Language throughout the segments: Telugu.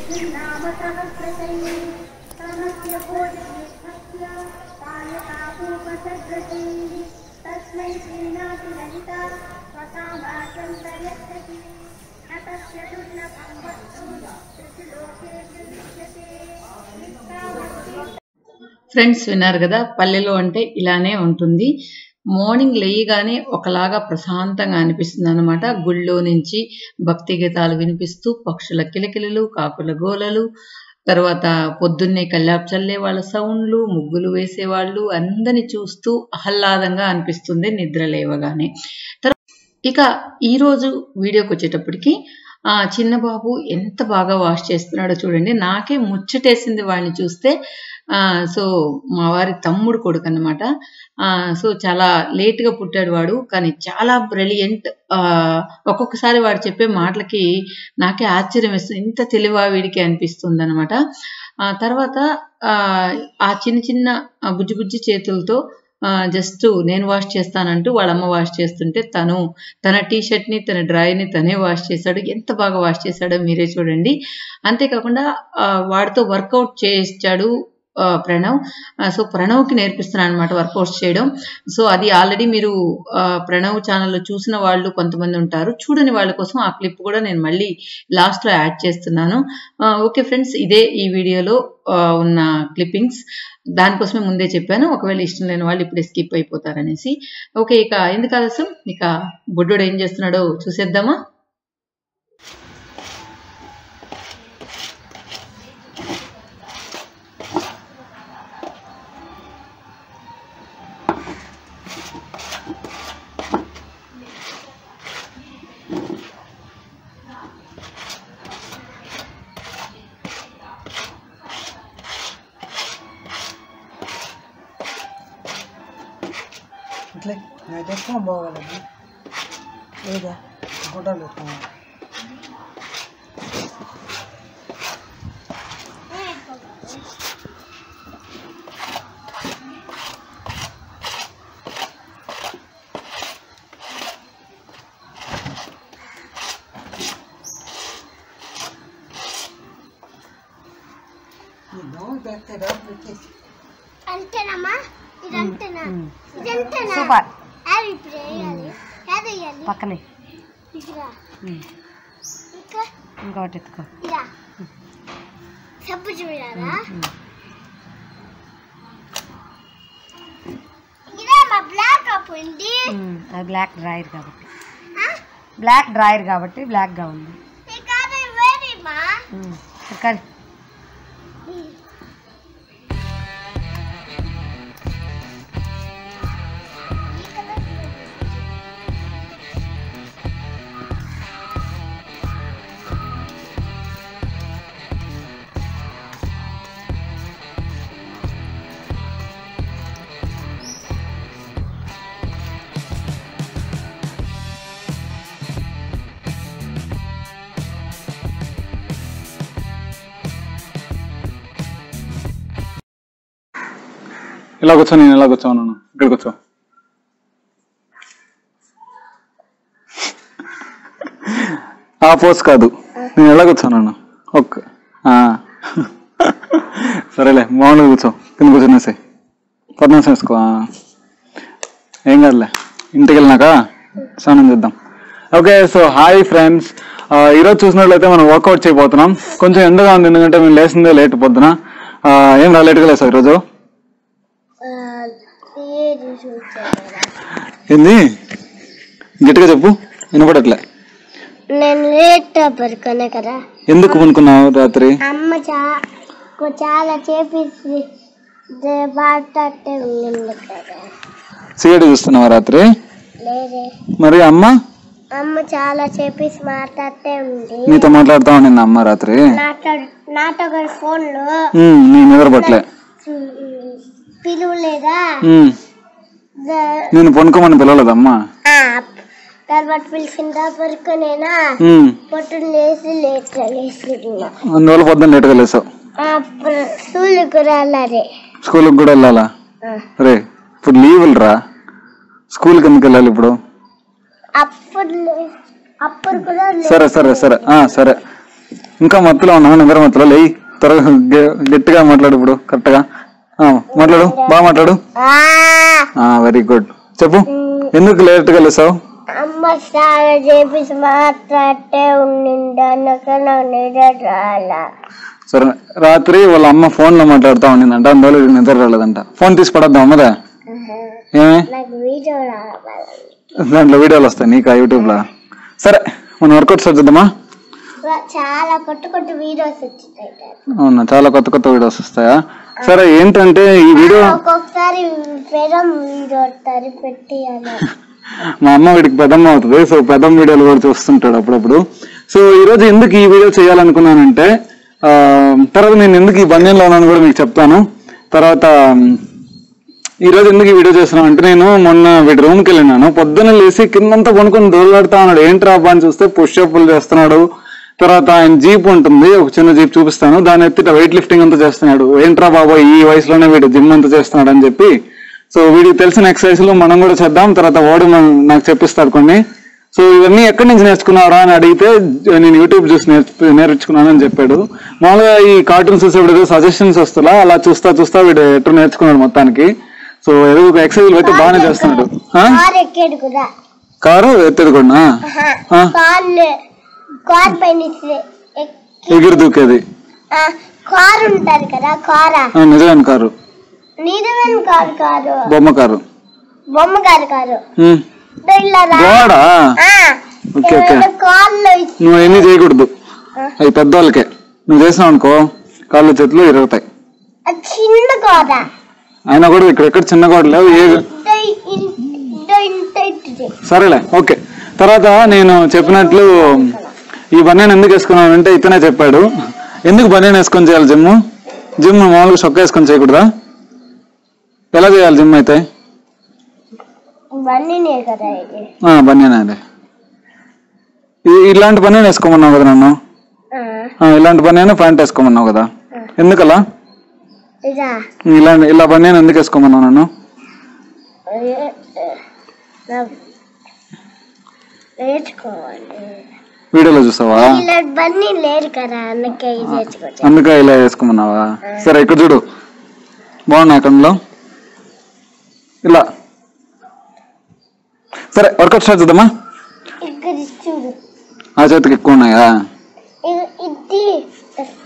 नाम सहस्रशैः सहस्य भोजनिष्ठस्य कायकापूपसद्रशैः तस्मै श्रीनाथिललिता स्वकामाचन्तर्यच्छति न तस्य दुर्लभं वस्तु त्रिलोके दृश्यते निष्कामस्ति ఫ్రెండ్స్ విన్నారు కదా పల్లెలో అంటే ఇలానే ఉంటుంది మార్నింగ్ లేయగానే ఒకలాగా ప్రశాంతంగా అనిపిస్తుంది అనమాట గుళ్ళో నుంచి భక్తి గీతాలు వినిపిస్తూ పక్షుల కిలకిలలు కాకుల గోలలు తర్వాత పొద్దున్నే కల్లాపు చల్లే వాళ్ళ సౌండ్లు ముగ్గులు వేసేవాళ్ళు అందరిని చూస్తూ ఆహ్లాదంగా అనిపిస్తుంది నిద్ర లేవగానే తర్వా- ఇక ఈరోజు వీడియోకి వచ్చేటప్పటికి ఆ చిన్న బాబు ఎంత బాగా వాష్ చేస్తున్నాడో చూడండి నాకే ముచ్చటేసింది వాడిని చూస్తే ఆ సో మా వారి తమ్ముడు కొడుకు అనమాట సో చాలా లేట్ గా పుట్టాడు వాడు కానీ చాలా బ్రిలియంట్ ఆ ఒక్కొక్కసారి వాడు చెప్పే మాటలకి నాకే ఆశ్చర్యం వేస్తుంది ఇంత తెలివా వీడికి అనిపిస్తుంది అనమాట ఆ తర్వాత ఆ ఆ చిన్న చిన్న ఆ బుజ్జి బుజ్జి చేతులతో జస్ట్ నేను వాష్ చేస్తానంటూ వాళ్ళ అమ్మ వాష్ చేస్తుంటే తను తన టీ షర్ట్ ని తన డ్రాయర్ ని తనే వాష్ చేశాడు ఎంత బాగా వాష్ చేశాడో మీరే చూడండి అంతేకాకుండా ఆ, వాడితో వర్కౌట్ చేయించాడు ఆ, ప్రణవ్ ఆ, సో ప్రణవ్కి నేర్పిస్తున్నాను అనమాట వర్కౌట్స్ చేయడం సో అది ఆల్రెడీ మీరు ఆ, ప్రణవ్ ఛానల్లో చూసిన వాళ్ళు కొంతమంది ఉంటారు చూడని వాళ్ళ కోసం ఆ క్లిప్ కూడా నేను మళ్ళీ లాస్ట్లో యాడ్ చేస్తున్నాను ఆ, ఓకే ఫ్రెండ్స్ ఇదే ఈ వీడియోలో ఆ, ఉన్న క్లిప్పింగ్స్ దానికోసమే ముందే చెప్పాను ఒకవేళ ఇష్టం లేని వాళ్ళు ఇప్పుడే స్కిప్ అయిపోతారనేసి ఓకే ఇక ఎందుకు ఆలస్యం ఇక బుడ్డోడు ఏం చేస్తున్నాడో చూసేద్దామా ఇట్లే నాకు ఎక్కువ బాగోలేదు లేదా గుడ్డలు ఎక్కువ పెట్టారా పెట్టేసి అంతేనమ్మా ఇదంతేనా ఇదంతేనా సూపర్ అది ఇప్పుడు వేయాలి ఏది వేయాలి పక్కనే ఇదిరా ఉమ్. ఇంకా ఇంకోటి ఎత్తుకో ఇలా సబ్బు చూడాలా ఉమ్. ఇదే మా బ్లాక్ అప్పుడు ఉమ్. అది బ్లాక్ డ్రాయర్ కాబట్టి బ్లాక్ డ్రాయర్ కాబట్టి బ్లాక్గా ఉంది ఇంకా అది వేరేమా ఉమ్. కానీ ఇలా కూర్చో నేను ఇలా కూర్చోను ఇక్కడ కూర్చో ఆ పోస్ కాదు నేను ఎలా కూర్చోను ఓకే ఆ. సరేలే మామూలుగా కూర్చో కింద కూర్చొనేసాయి పద్నాశం వేసుకో ఆ. ఏం కాదులే ఇంటికి వెళ్ళినాక స్నానం చేద్దాం ఓకే సో హాయ్ ఫ్రెండ్స్ ఈరోజు చూసినట్లయితే మనం వర్కౌట్ చేయబోతున్నాం కొంచెం ఎండగా ఉంది ఎందుకంటే మేము లేసిందే లేట్ పొద్దున ఆ, ఏం రా లేట్గా లేసావు ఈరోజు ఏది చూసారా ఏంది గట్టిగా చెప్పు వినపడట్లే నేను లేట్ పడుకునే కదా ఎందుకు పనుకున్నావు రాత్రి అమ్మ చా కొ- చాలా చేపించి మాట్లాడితే ఉంది కదా సీరియడ్ చూస్తున్నావా రాత్రి లేదే మరి అమ్మ అమ్మ చాలా చేపించి మాట్లాడితే ఉంది నీతో మాట్లాడుతా ఉండింది అమ్మ రాత్రి నాతో నాతో ఒక ఫోన్లో ఉమ్, నీ నిద్రపట్లే పిలువలేదా ఉమ్, ద- నేను పనుకోమని పిలవలేదమ్మా ఆ, తర్వాత పిలిచిందా పడుకునేనా ఉమ్, పొట్టును లేచి లేట్ లేచిన్నా అందువల్ల పొద్దున్న లేట్గా లేసావు స్కూల్కి రాలే స్కూల్కి కూడా వెళ్ళాలా రే ఇప్పుడు లీవులు రా స్కూల్కి ఎందుకు వెళ్ళాలి ఇప్పుడు అప్పుడు లే- అప్పుడు కూడా లే- సరే సరే సరే ఆ, సరే ఇంకా మత్తులో ఉన్నావు నిద్ర మత్తులో లేయి త్వరగా గె- గట్టిగా మాట్లాడు ఇప్పుడు కరెక్ట్ గా ఆ, మాట్లాడు బాగా మాట్లాడు వెరీ గుడ్ చెప్పు ఎందుకు లేట్ గా లేసావు అమ్మ స్నానం చేపించి మాట్లాడితే ఉండింది అందుకే నాకు నిద్ర రాలా సరే రాత్రి వాళ్ళ అమ్మ ఫోన్ లో మాట్లాడుతా ఉండిందంట అందువల్ల వీడికి నిద్ర రాలేదంట ఫోన్ తీసి పడద్దాం అమ్మదా ఏమి నాకు వీడియో రావాలి దాంట్లో వీడియోలు వస్తాయి నీకు యూట్యూబ్ లో సరే మనం వర్కౌట్ చూద్దామా చాలా కొత్త కొత్త వీడియోస్ వచ్చినాయి అవునా చాలా కొత్త కొత్త వీడియోస్ వస్తాయా సరే ఏంటంటే ఈ వీడియో ఒక్కొక్కసారి పెరం వీడియో తరి పెట్టి అలా మా అమ్మ వీడికి పెద్దమ్మ అవుతుంది సో పెద్దమ్మ వీడియోలు కూడా చూస్తుంటాడు అప్పుడప్పుడు సో ఈ రోజు ఎందుకు ఈ వీడియో చేయాలనుకున్నానంటే ఆ, తర్వాత నేను ఎందుకు ఈ బంధంలో ఉన్నాను కూడా మీకు చెప్తాను తర్వాత ఉమ్, ఈ రోజు ఎందుకు ఈ వీడియో చేస్తున్నాను అంటే నేను మొన్న వీడి రూమ్కి వెళ్ళినాను పొద్దున్న లేచి కిందంతా పనుకొని దోలాడుతా ఉన్నాడు ఏంట్రా అబ్బా అని చూస్తే పుష్అప్లు చేస్తున్నాడు తర్వాత ఆయన జీప్ ఉంటుంది ఒక చిన్న జీప్ చూపిస్తాను దాని ఎత్తిట వెయిట్ లిఫ్టింగ్ అంతా చేస్తున్నాడు ఏంట్రా బాబా ఈ వయసులోనే వీడు జిమ్ అంతా చేస్తున్నాడు అని చెప్పి సో వీడికి తెలిసిన ఎక్సర్సైజ్ లో మనం కూడా చేద్దాం తర్వాత వాడు మన- నాకు చెప్పిస్తాడు కొన్ని సో ఇవన్నీ ఎక్కడి నుంచి నేర్చుకున్నారా అని అడిగితే నేను యూట్యూబ్ చూసి నేర్చు నేర్చుకున్నాను అని చెప్పాడు మామూలుగా ఈ కార్టూన్స్ చూసేప్పుడు ఏదో సజెషన్స్ వస్తున్నా అలా చూస్తా చూస్తా వీడు ఎట్లా నేర్చుకున్నాడు మొత్తానికి సో ఏదో ఒక ఎక్సర్సైజ్ అయితే బాగానే చేస్తున్నాడు ఆ? కార్ ఎక్కాడు కూడా కారు ఎత్తేది కూడా ఆ? కార్లు కార్ పైన ఎక్కి ఎగిరి దూకేది ఆ, కారు ఉంటది కదా కారా ఆ, నిజమైన కారు నిజమైన కారు కారు బొమ్మ కారు బొమ్మ కారు కారు ఉమ్. ఇదో ఇలా రా గోడా ఆ, ఓకే ఓకే ఏమైనా కార్లో ఇచ్చి నువ్వు ఎన్ని చేయకూడదు అవి పెద్దవాళ్ళకే నువ్వు చేసావు అనుకో కాళ్ళు చేతులు ఇరుగుతాయి ఆ చిన్న కారా అయినా కూడా ఇక్కడ ఎక్కడ చిన్న గోడ లేవు ఏ ఇదో ఇన్- ఇదో ఇంత ఇట్టుది సరేలే ఓకే తర్వాత నేను చెప్పినట్లు ఈ బనియన్ ఎందుకు వేసుకున్నాను అంటే ఇతనే చెప్పాడు ఎందుకు బనియన్ వేసుకొని చేయాలి జిమ్ జిమ్ మామూలుగా చొక్క వేసుకొని చేయకూడదా ఎలా చేయాలి జిమ్ అయితే ఇవన్నీనే కదా ఇది ఆ, బనియన్ అదే ఈ- ఇలాంటి బనియన్ వేసుకోమన్నావు కదా నన్ను ఆ, ఆ, ఇలాంటి బనియన్ ప్యాంట్ వేసుకోమన్నావు కదా ఎందుకలా ఇదా ఇలాంటి ఇలా బనియన్ ఎందుకు వేసుకోమన్నావు నన్ను ఏ- ఏ, నా- నేర్చుకోవాలి వీడియోలో చూసావా ఇలాంటి బన్నీ లేరు కదా అందుకే ఇది నేర్చుకోవచ్చు అందుకే ఇలా వేసుకున్నావా సరే ఇక్కడ చూడు బాగున్నా కన్నులో ఇలా సరే వర్కౌట్ స్టార్ట్ చేద్దామా ఇక్కడ ఇది చూడు ఆ చేతికి ఎక్కువ ఉన్నాయా ఇది ఇది వేసుకో.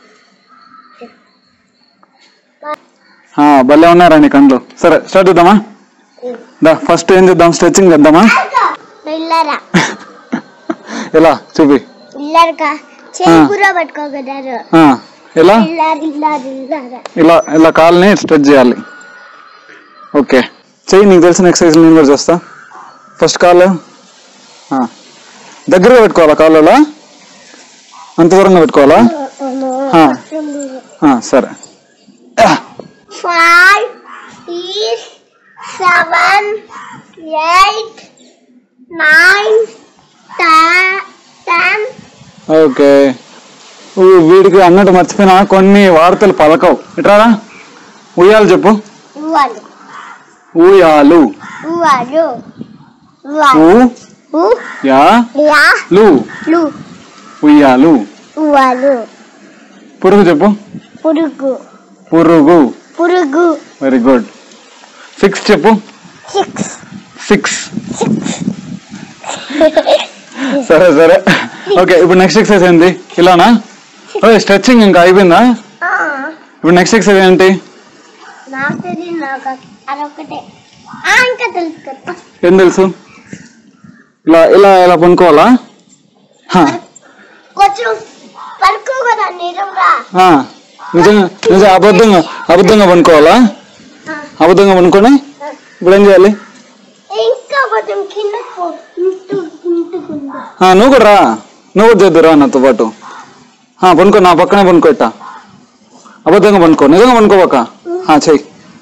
ఆ, భలే ఉన్నారా నీ కళ్ళు సరే స్టార్ట్ చేద్దామా దా ఫస్ట్ ఏం చేద్దాం స్ట్రెచ్చింగ్ చేద్దామా ఇల్లారా ఎలా చూపి ఇల్లారకా చేయి ఆ. కూర పట్టుకోగలరు ఆ, ఎలా ఇల్లారు ఇల్లారు ఇల్లారా ఇలా ఇలా కాల్ని స్ట్రెచ్ చేయాలి ఓకే చెయ్యి నీకు తెలిసిన ఎక్సర్సైజ్ నేను కూడా చేస్తా ఫస్ట్ కాలు ఆ. దగ్గరగా పెట్టుకోవాలా కాళ్ళలో అంత దూరంగా పెట్టుకోవాలా ఆ. ఆ, సరే five six seven eight nine ten okay ఊ- వీడికి అన్నట్టు మర్చిపోయినా కొన్ని వార్తలు పలకవు ఇట్రారా ఉయ్యాలు చెప్పు ఇవ్వాలి ఊయాలు ఇవ్వాలి ఊ ఇవ్వాలి ఊ యా యా లు లు ఉయ్యాలు ఇవ్వాలి పురుగు చెప్పు పురుగు పురుగు పురుగు వెరీ గుడ్ సిక్స్ చెప్పు సిక్స్ సిక్స్ సరే సరే ఓకే ఇప్పుడు నెక్స్ట్ ఎక్సర్సైజ్ ఏంటి ఇలానా ఓకే స్ట్రెచ్చింగ్ ఇంకా అయిపోయిందా ఇప్పుడు నెక్స్ట్ ఎక్సర్సైజ్ ఏంటి నాకు తెలియదు నాకు అదొకటే ఆ, ఇంకా తెలుసు కదా ఏం తెలుసు ఇలా ఇలా ఇలా పనుకోవాలా హా, కొంచెం పడుకో కదా నిజంగా ఆ, నిజంగా నిజంగా అబద్ధంగా అబద్ధంగా పనుకోవాలా అబద్ధంగా పనుకొని ఇప్పుడు ఏం చేయాలి ఇంకా కొంచెం కింద ఇంటు ఇంటుకుంది ఆ, నువ్వు కూడా రా నువ్వు కూడా చేద్దురా నాతో పాటు ఆ, పనుకో నా పక్కనే పనుకో ఇట్టా అబద్ధంగా పనుకో నిజంగా పనుకోవాక చెయ్యి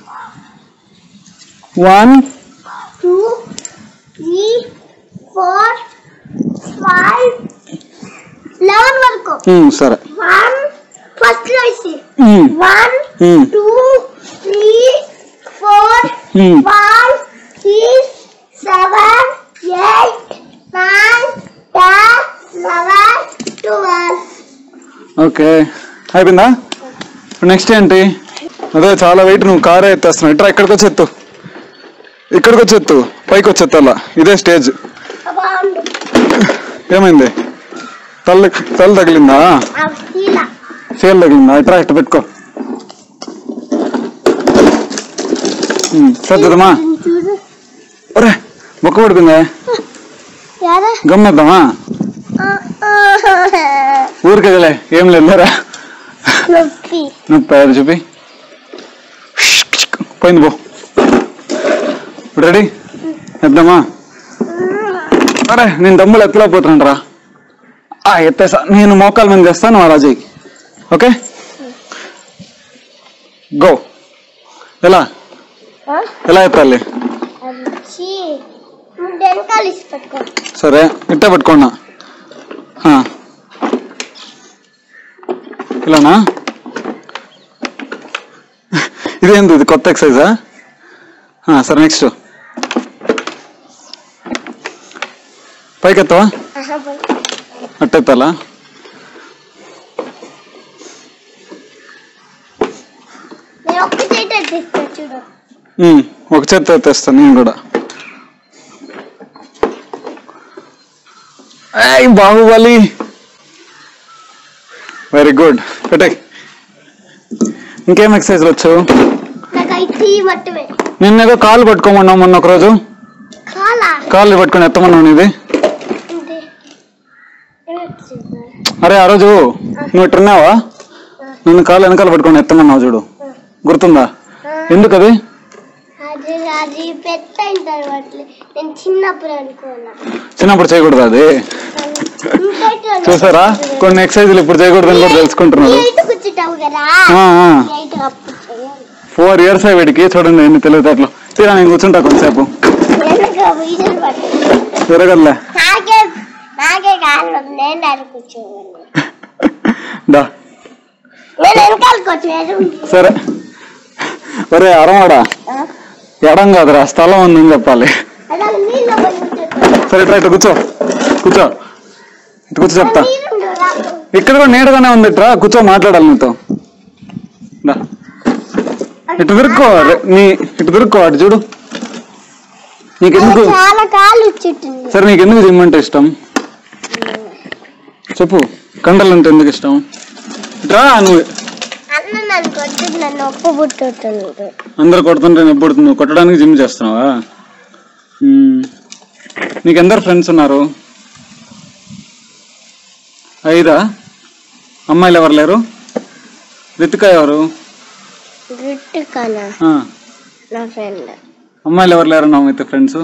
one two three four five eleven వరకు సరే వన్ ఫస్ట్ లో వేసి um, one um, two three four um. Five six seven eight nine ten eleven twelve okay అయిపోయిందా నెక్స్ట్ ఏంటి అదే చాలా వెయిట్ నువ్వు కారే ఎత్తేస్తున్నావు ఇట్రా ఇక్కడికి వచ్చి ఎత్తు ఇక్కడికి వచ్చి ఎత్తు పైకి వచ్చి ఎత్తాలా ఇదే స్టేజ్ బాగుంది ఏమైంది తల్లి తల్లి తగిలిందా ఆ శీల సేల్ తగిలిందా ఇట్రా ఇట్ట పెట్టుకో సర్దమ్మా చూడు ఒరే మొక్క పడుకుందా యారా గమ్మేద్దామా ఊరికి వెళ్ళే ఏం లేదురా నొప్పి నువ్వు పేరు చూపి పోయింది పో ఇప్పుడు రెడీ ఎద్దామా అరే నేను దమ్ములు ఎత్తలేకపోతున్నాను రా ఆ ఎత్తేసా నేను మోకాల మీద చేస్తాను అలా చెయ్యి ఓకే గో ఎలా ఆ? ఎలా ఎత్తాలి అది వచ్చి ముందు వెనకాల ఇసి పెట్టుకో సరే ఇట్టే పెట్టుకోండి ఆ. ఇలానా ఇదేంది ఇది కొత్త ఎక్సైజా ఆ, సరే నెక్స్ట్ పైకి ఎత్తావా ఆహా, పోయి. అట్టెత్తాలా నేను ఒక్క చేట తీస్తా చూడు ఉమ్, ఒక చేత్తో ఎత్తేస్తాను నేను కూడా ఏయ్ బాహుబలి వెరీ గుడ్ పెట్టే ఇంకేం ఎక్సర్సైజ్ వచ్చు నాకు అయితే ఈ మట్టమే నిన్నేదో కాలు పట్టుకోమన్నావు మొన్న ఒక రోజు కాలా కాళ్ళు పట్టుకొని ఎత్తమన్నావు ఇది అంటే ఏమొచ్చి చూద్దాం. అరే ఆ రోజు నువ్వు ఇట్టున్నావా నిన్ను కాళ్ళు వెనకాల పట్టుకొని ఎత్తమన్నావు చూడు గుర్తుందా ఎందుకు అది అది అది పెద్ద అయిన తర్వాత నేను చిన్నప్పుడు అనుకున్నా చిన్నప్పుడు చేయకూడదు అది ఇంకైతే చూసారా కొన్ని ఎక్సర్సైజులు ఇప్పుడు చేయకూడదని కూడా తెలుసుకుంటున్నారు నైట్ కూర్చుంటావు కదా నైట్ అప్పుడు చేయాలి ఫోర్ ఇయర్స్ వీడికి చూడండి ఎన్ని తెలివితేటలు తీరా నేను కూర్చుంటా కొంతసేపు వెనక వీడియోలు పట్టు తిరగలే నాకే నాకే కాళ్ళు నేను దాన్ని కూర్చోవాలి దా నేను వెనకాల కూర్చోలేదు సరే ఒరే అరమాడా ఎడం కాదురా స్థలం ఉందని చెప్పాలి అలా నీళ్ళు పోయి కూర్చోవాలి. సరే ఇట్రా ఇట్లా కూర్చో కూర్చో ఇటు కూర్చో చెప్తా నీళ్ళు రాకు. ఇక్కడ కూడా నీడగానే ఉంది ఇట్రా కూర్చో మాట్లాడాలి నీతో దా ఇటు తిరుక్కో రే- నీ ఇటు తిరుక్కో అటు చూడు నీకెందుకు చాలా కాలు చుట్టింది సరే నీకెందుకు జిమ్ అంటే ఇష్టం చెప్పు కండలు అంటే ఎందుకు ఇష్టం ఇట్రా నువ్వు అన్న నన్ను కొట్టి నన్ను ఒప్పు పుట్టుతుంది అందరు కొడుతుంటే నొప్పి పుడుతుంది నువ్వు కొట్టడానికి జిమ్ చేస్తున్నావా మ్మ్. నీకు ఎందరు ఫ్రెండ్స్ ఉన్నారు ఐదా అమ్మాయిలు ఎవరు లేరు రితిక ఎవరు గుట్టు కనా ఆ, నా ఫ్రెండ్ అమ్మాయిలు ఎవరు లేరు నామైతే ఫ్రెండ్స్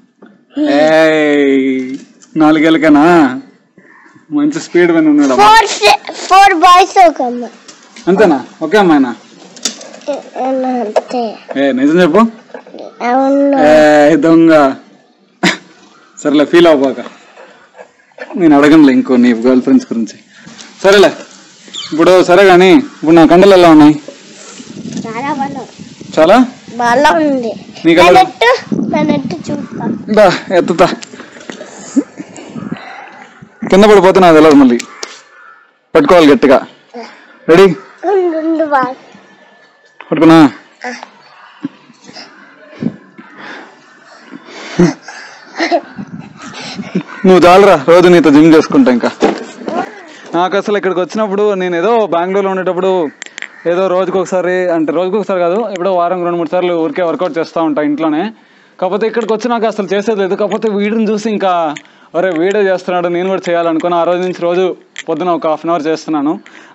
నాలుగేళ్ళకేనా మంచి స్పీడ్ మీద ఉన్నాడు అమ్మ. ఫోర్ ఫోర్ బాయ్స్ ఒక అమ్మ అంతేనా ఒకే అమ్మాయినా అంతే ఏ నిజం చెప్పు అవును ఏ దొంగ సరేలే ఫీల్ అవ్వబాక నేను అడగనులే ఇంకో నీ గర్ల్ ఫ్రెండ్స్ గురించి సరేలే ఇప్పుడు సరే కానీ ఇప్పుడు నా కండలు ఎలా ఉన్నాయి చాలా బలం చాలా బలం ఉంది నీకు ఎలా- నెట్టు నా నెట్టు చూస్తా దా ఎత్తుతా కింద పడిపోతే నాకు తెలియదు మళ్ళీ పట్టుకోవాలి గట్టిగా రెడీ ఉండు ఉండు బా పట్టుకున్నా నువ్వు చాలరా రోజు నీతో జిమ్ చేసుకుంటా ఇంకా నాకు అసలు ఇక్కడికి వచ్చినప్పుడు నేను ఏదో బెంగళూరులో ఉండేటప్పుడు ఏదో రోజుకి ఒకసారి అంటే రోజుకి ఒకసారి కాదు ఎప్పుడో వారం రెండు మూడు సార్లు ఊరికే వర్కౌట్ చేస్తూ ఉంటా ఇంట్లోనే కాకపోతే ఇక్కడికి వచ్చి నాకు అసలు చేసేది లేదు కాకపోతే వీడిని చూసి ఇంకా అరే వీడియో చేస్తున్నాడు నేను కూడా చేయాలనుకుని ఆ రోజు నుంచి రోజు పొద్దున ఒక హాఫ్ అన్ అవర్ చేస్తున్నాను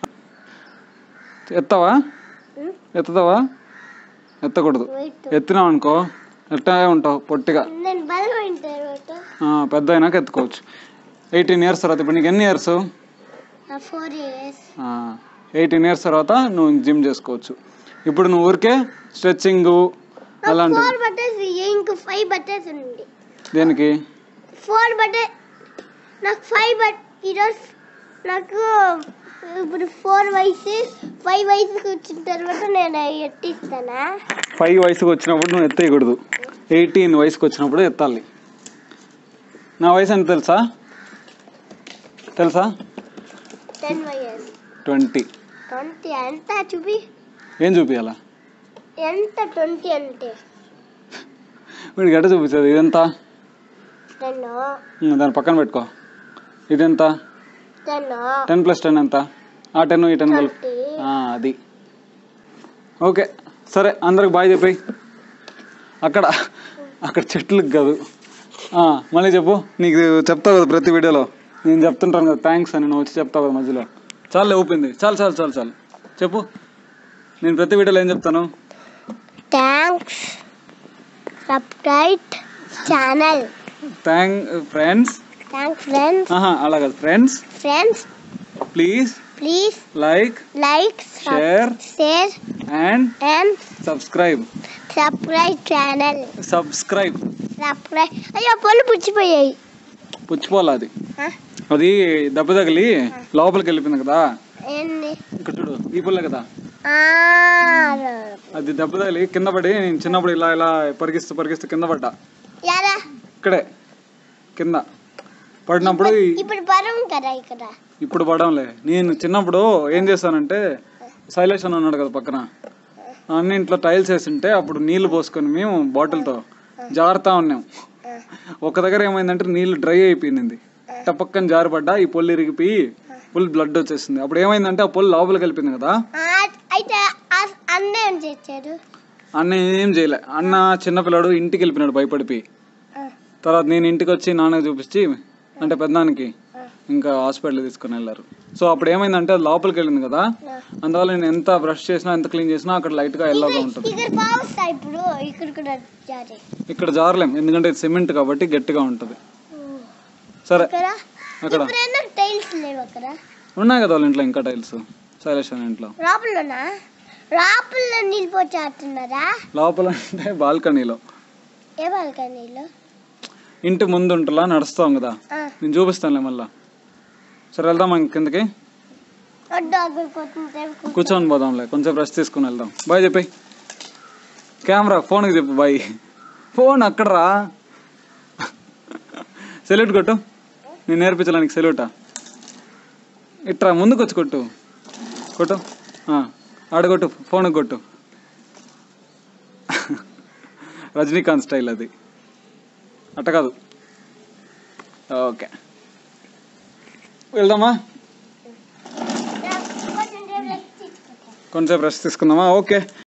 ఎత్తావా ఎత్తుతావా ఎత్తకూడదు వెయిట్ ఎత్తినావు అనుకో ఎట్టా ఉంటావు పొట్టిగా నేను బలం అయిన తర్వాత ఆ, పెద్ద అయినాక ఎత్తుకోవచ్చు ఎయిటీన్ ఇయర్స్ తర్వాత ఇప్పుడు నీకు ఎన్ని years four years eighteen years తర్వాత నువ్వు జిమ్ చేసుకోవచ్చు ఇప్పుడు నువ్వు ఊరికే స్ట్రెచ్చింగ్ అలాంటివి ఫోర్ బట్టర్స్ ఇంక ఫైవ్ బట్టర్స్ ఉంది దేనికి ఫోర్ బటర్ నాకు ఫైవ్ బట్ ఈరోజు నాకు ఇప్పుడు ఫోర్ వయసు ఫైవ్ వయసుకి వచ్చిన తర్వాత నేను ఎట్టిస్తానా ఫైవ్ వయసుకు వచ్చినప్పుడు నువ్వు ఎత్తేయకూడదు ఎయిటీన్ వయసుకు వచ్చినప్పుడు ఎత్తాలి నా వయసు ఎంత తెలుసా తెలుసా టెన్ వయస్ ట్వంటీ ట్వంటీ ఎంత చూపి ఏం చూపించాలా ఎంత ట్వంటీ అంటే వీడికి ఎట్ట చూపించదు ఇదెంత టెన్ ఉమ్, దాని పక్కన పెట్టుకో ఇదెంత టెన్ టెన్ ప్లస్ టెన్ ఎంత ఆ టెన్ ఈ టెన్ కలిపి ట్వంటీ ఆ, అది ఓకే సరే అందరికి బాయ్ చెప్పి అక్కడ అక్కడ చెట్లకు కాదు ఆ, మళ్ళీ చెప్పు నీకు చెప్తావు కదా ప్రతి వీడియోలో నేను చెప్తుంటాను కదా థ్యాంక్స్ అని నువ్వు వచ్చి చెప్తావు కదా మధ్యలో చాలు ఊపింది చాలు చాలు చాలు చాలు చెప్పు నేను ప్రతి వీడియోలో ఏం చెప్తాను thanks subscribe channel thank friends thanks friends ఆహా అలా కాదు friends friends please please like like share share and and subscribe subscribe channel subscribe subscribe అయ్యో పళ్ళు పుచ్చిపోయాయి పుచ్చిపోవాలి అది ఆ? అది దెబ్బ తగిలి లోపలికి వెళ్ళిపోయింది కదా ఏంది ఇక్కడ చూడు ఈ పుల్ల కదా ఆ, అది దెబ్బ తగిలి కింద పడి నేను చిన్నప్పుడు ఇలా ఇలా పరిగిస్తూ పరిగిస్తూ కింద పడ్డా యారా ఇక్కడే కింద పడినప్పుడు ఈ- ఇప్పుడు పరం కదా ఇక్కడ ఇప్పుడు పడంలే నేను చిన్నప్పుడు ఏం చేశానంటే శైలేష్ అని ఉన్నాడు కదా పక్కన అన్ని ఇంట్లో టైల్స్ వేసింటే అప్పుడు నీళ్లు పోసుకొని మేము బాటిల్తో జారుతా ఉన్నాం ఒక దగ్గర ఏమైందంటే నీళ్లు డ్రై అయిపోయింది టపక్కన జారిపడ్డా ఈ పొల్లు ఇరిగిపోయి ఫుల్ బ్లడ్ వచ్చేసింది అప్పుడు ఏమైందంటే ఆ పొల్లు లోపలికి వెళ్ళిపోయింది కదా ఆ, అయితే ఆ- అన్న ఏం చేశాడు అన్న ఏం చేయలే అన్న చిన్నపిల్లాడు ఇంటికి వెళ్ళిపోయినాడు భయపడిపోయి ఆ, తర్వాత నేను ఇంటికి వచ్చి నాన్నకి చూపించి అంటే పెద్దానికి ఇంకా హాస్పిటల్ తీసుకుని వెళ్ళారు సో అప్పుడు ఏమైందంటే అది లోపలికి వెళ్ళింది కదా అందువల్ల నేను ఎంత బ్రష్ చేసినా ఎంత క్లీన్ చేసినా అక్కడ లైట్గా ఎల్లోగా ఉంటుంది ఇక్కడ బాగుస్తా ఇప్పుడు ఇక్కడ కూడా జారి ఇక్కడ జారలేం ఎందుకంటే ఇది సిమెంట్ కాబట్టి గట్టిగా ఉంటుంది సరే ఇక్కడ అక్కడ ఇప్పుడు ఎందుకు టైల్స్ లేవు అక్కడ ఉన్నాయి కదా వాళ్ళ ఇంట్లో ఇంకా టైల్స్ శైలేష్ అని ఇంట్లో లోపలనా లోపల నీళ్ళు పోచేస్తున్నారా లోపల అంటే బాల్కనీలో ఏ బాల్కనీలో ఇంటి ముందు ఉంటలా నడుస్తాం కదా ఆ, నేను చూపిస్తానులే మళ్ళా సరే వెళ్దాం ఇంక కిందకి వడ్డు అక్కడ కొంచెం కూర్చొని పోదాంలే కొంచెం రెస్ట్ తీసుకుని వెళ్దాం బాయ్ చెప్పి కెమెరా ఫోన్కి చెప్పు బాయ్ ఫోన్ అక్కడరా సెల్యూట్ కొట్టు నేను నేర్పించడానికి సెల్యూటా ఇట్రా ముందుకు వచ్చి కొట్టు కొట్టు ఆ, ఆడ కొట్టు ఫోన్కి కొట్టు రజనీకాంత్ స్టైల్ అది అట్ట కాదు ఓకే వెళ్దామా కొంచెం సేపు rest తీసుకుంటా. కొంచెం రెస్ట్ తీసుకుందామా ఓకే